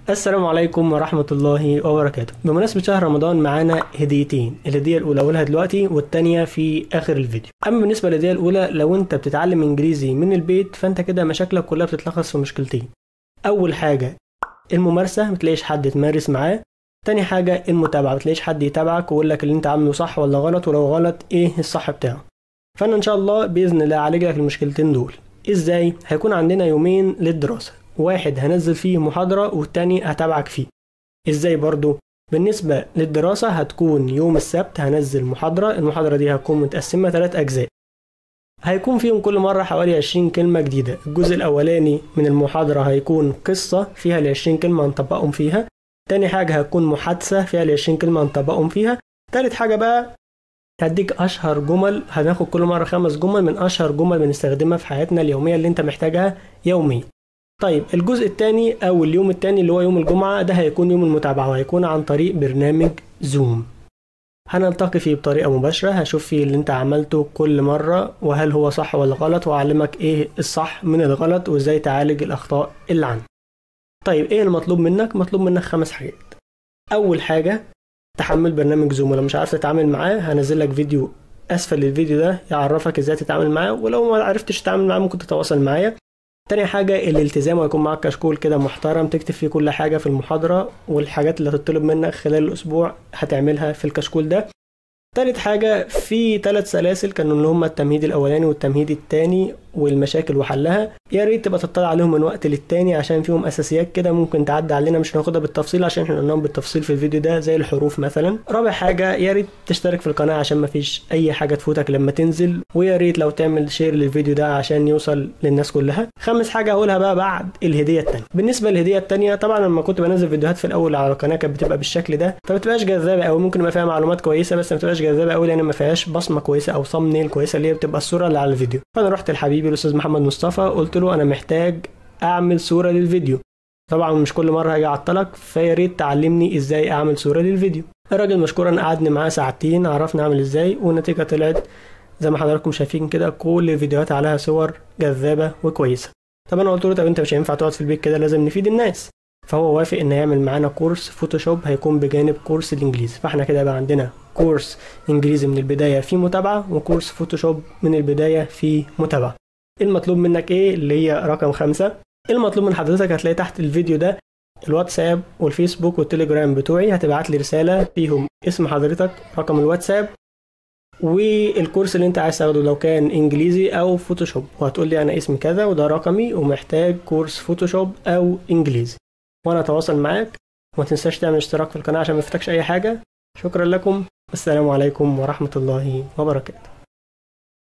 السلام عليكم ورحمة الله وبركاته بمناسبة شهر رمضان معانا هديتين الهدية الأولى أقولها دلوقتي والتانية في آخر الفيديو أما بالنسبة للهدية الأولى لو أنت بتتعلم إنجليزي من البيت فأنت كده مشاكلك كلها بتتلخص في مشكلتين أول حاجة الممارسة متلاقيش حد تمارس معاه تاني حاجة المتابعة متلاقيش حد يتابعك ويقول لك اللي أنت عامله صح ولا غلط ولو غلط إيه الصح بتاعه فأنا إن شاء الله بإذن الله أعالج لك المشكلتين دول إزاي؟ هيكون عندنا يومين للدراسة واحد هنزل فيه محاضرة والتاني هتابعك فيه ازاي برضو بالنسبة للدراسة هتكون يوم السبت هنزل محاضرة المحاضرة دي هتكون متقسمة ثلاث أجزاء هيكون فيهم كل مرة حوالي 20 كلمة جديدة الجزء الأولاني من المحاضرة هيكون قصة فيها ال 20 كلمة هنطبقهم فيها تاني حاجة هتكون محادثة فيها ال 20 كلمة هنطبقهم فيها تالت حاجة بقى هديك أشهر جمل هناخد كل مرة خمس جمل من أشهر جمل بنستخدمها في حياتنا اليومية اللي أنت محتاجها يوميا طيب الجزء الثاني او اليوم الثاني اللي هو يوم الجمعه ده هيكون يوم المتابعه وهيكون عن طريق برنامج زوم هنلتقي فيه بطريقه مباشره هشوف فيه اللي انت عملته كل مره وهل هو صح ولا غلط واعلمك ايه الصح من الغلط وازاي تعالج الاخطاء اللي عندك طيب ايه المطلوب منك مطلوب منك خمس حاجات اول حاجه تحمل برنامج زوم ولو مش عارف تتعامل معاه هنزل لك فيديو اسفل الفيديو ده يعرفك ازاي تتعامل معاه ولو ما عرفتش تتعامل معاه ممكن تتواصل معايا تاني حاجة الالتزام ويكون معاك كشكول كده محترم تكتب فيه كل حاجة في المحاضرة والحاجات اللي هتطلب منك خلال الأسبوع هتعملها في الكشكول ده تالت حاجة في ثلاث سلاسل كانوا اللي هما التمهيد الأولاني والتمهيد التاني والمشاكل وحلها يا ريت تبقى تطلع عليهم من وقت للتاني عشان فيهم أساسيات كده ممكن تعدي علينا مش هناخدها بالتفصيل عشان احنا قلناهم بالتفصيل في الفيديو ده زي الحروف مثلا رابع حاجة يا ريت تشترك في القناة عشان مفيش أي حاجة تفوتك لما تنزل ويا ريت لو تعمل شير للفيديو ده عشان يوصل للناس كلها خامس حاجة هقولها بقى بعد الهدية التانية بالنسبة للهدية التانية طبعا لما كنت بنزل فيديوهات في الأول على القناة كانت بتبقى بالشكل ده فبتبقاش جذابة أوي ممكن يبقى فيها معلومات كويسة بس ما بتبقاش جذابة أوي لأن ما فيهاش بصمة كويسة أو صمنيل كويسة اللي هي بتبقى الصورة اللي على الفيديو فأنا رحت لحبيبي الأستاذ محمد مصطفى قلت له أنا محتاج أعمل صورة للفيديو طبعا مش كل مرة هاجي أعطلك فيا ريت تعلمني إزاي أعمل صورة للفيديو الراجل مشكورا قعدني معاه ساعتين عرفني أعمل إزاي والنتيجة طلعت زي ما حضراتكم شايفين كده كل الفيديوهات عليها صور جذابة وكويسة طب أنا قلت له طب أنت مش هينفع تقعد في البيت كده لازم نفيد الناس فهو وافق ان يعمل معانا كورس فوتوشوب هيكون بجانب كورس الانجليزي فاحنا كده بقى عندنا كورس انجليزي من البدايه في متابعه وكورس فوتوشوب من البدايه في متابعه المطلوب منك ايه اللي هي رقم خمسة المطلوب من حضرتك هتلاقي تحت الفيديو ده الواتساب والفيسبوك والتليجرام بتوعي هتبعت لي رساله فيهم اسم حضرتك رقم الواتساب والكورس اللي انت عايز تاخده لو كان انجليزي او فوتوشوب وهتقول لي انا اسمي كذا وده رقمي ومحتاج كورس فوتوشوب او انجليزي وانا اتواصل معاك وما تنساش تعمل اشتراك في القناه عشان ما يفوتكش اي حاجه شكرا لكم السلام عليكم ورحمه الله وبركاته